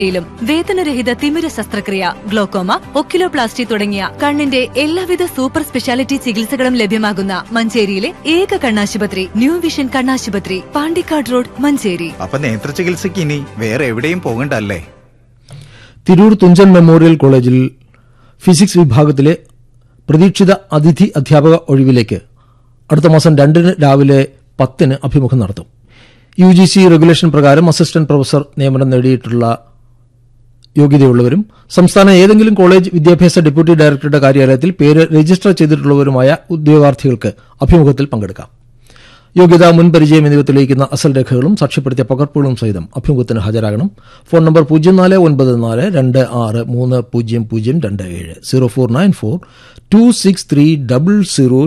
യിലും വേതനരഹിത തിമിര ശസ്ത്രക്രിയ ഗ്ലോക്കോമ ഒക്കിലോപ്ലാസ്റ്റി തുടങ്ങിയ കണ്ണിന്റെ എല്ലാവിധ സൂപ്പർ സ്പെഷ്യാലിറ്റി ചികിത്സകളും ലഭ്യമാകുന്ന മഞ്ചേരിയിലെ ഏക കണ്ണാശുപത്രി ന്യൂ വിഷൻ കണ്ണാശുപത്രി പാണ്ടിക്കാട് റോഡ് മഞ്ചേരി അപ്പൊ നേത്ര ചികിത്സയ്ക്ക് ഇനി വേറെ എവിടെയും പോകണ്ടല്ലേ തിരൂർ തുഞ്ചൻ മെമ്മോറിയൽ കോളേജിൽ ഫിസിക്സ് വിഭാഗത്തിലെ പ്രതീക്ഷിത അതിഥി അധ്യാപക ഒഴിവിലേക്ക് അടുത്ത മാസം രണ്ടിന് രാവിലെ പത്തിന് അഭിമുഖം നടത്തും യു ജി സി റെഗുലേഷൻ പ്രകാരം അസിസ്റ്റന്റ് പ്രൊഫസർ നിയമനം നേടിയിട്ടുള്ള യോഗ്യതയുള്ളവരും സംസ്ഥാന ഏതെങ്കിലും കോളേജ് വിദ്യാഭ്യാസ ഡെപ്യൂട്ടി ഡയറക്ടറുടെ കാര്യാലയത്തിൽ പേര് രജിസ്റ്റർ ചെയ്തിട്ടുള്ളവരുമായ ഉദ്യോഗാർത്ഥികൾക്ക് അഭിമുഖത്തിൽ പങ്കെടുക്കാം യോഗ്യത മുൻ പരിചയം എന്നിവ തെളിയിക്കുന്ന അസൽ രേഖകളും സാക്ഷ്യപ്പെടുത്തിയ പകർപ്പുകളും സഹിതം അഭിമുഖത്തിന് ഹാജരാകണം ഫോൺ നമ്പർ പൂജ്യം നാല് ഒൻപത് നാല് രണ്ട് ആറ് മൂന്ന് പൂജ്യം പൂജ്യം രണ്ട് ഏഴ് zero four nine four two six three double zero